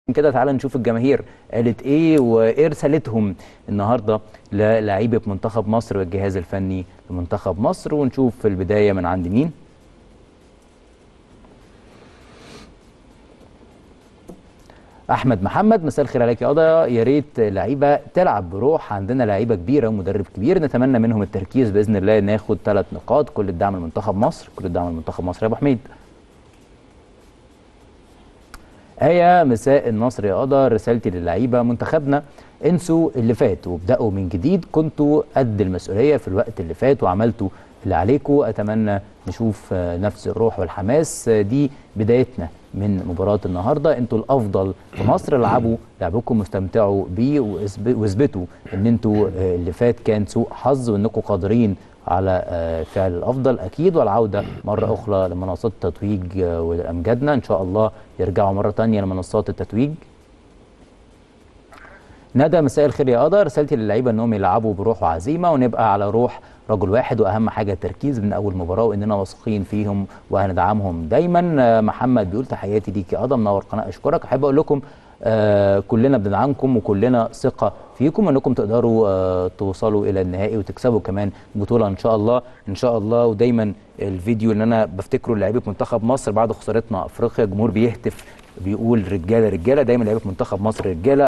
كده تعالى نشوف الجماهير قالت ايه وايه رسالتهم النهارده للاعيبه منتخب مصر والجهاز الفني لمنتخب مصر ونشوف في البدايه من عند مين احمد محمد مساء الخير عليك يا قضا يا ريت لعيبه تلعب بروح عندنا لعيبه كبيره ومدرب كبير نتمنى منهم التركيز باذن الله ناخد ثلاث نقاط كل الدعم لمنتخب مصر كل الدعم لمنتخب مصر يا ابو حميد آية مساء النصر يا قضا رسالتي للعيبة منتخبنا انسوا اللي فات وابدأوا من جديد كنتوا قد المسؤولية في الوقت اللي فات وعملتوا اللي عليكم أتمنى نشوف نفس الروح والحماس دي بدايتنا من مباراة النهاردة انتوا الأفضل في مصر العبوا لعبكم واستمتعوا بيه واثبتوا ان انتوا اللي فات كان سوء حظ وانكم قادرين على فعل الافضل اكيد والعوده مره اخرى لمنصات التتويج وامجادنا ان شاء الله يرجعوا مره ثانيه لمنصات التتويج ندى مساء الخير يا قدر رسالتي للعيبه انهم يلعبوا بروح وعزيمه ونبقى على روح رجل واحد واهم حاجه التركيز من اول مباراه واننا واثقين فيهم وهندعمهم دايما محمد بيقول تحياتي ليك يا قدر منور قناه اشكرك احب اقول لكم آه كلنا بندعمكم وكلنا ثقه فيكم انكم تقدروا آه توصلوا الى النهائي وتكسبوا كمان بطوله ان شاء الله ان شاء الله ودايما الفيديو اللي انا بفتكره لعيبه منتخب مصر بعد خسارتنا افريقيا الجمهور بيهتف بيقول رجاله رجاله دايما لعيبه منتخب مصر رجاله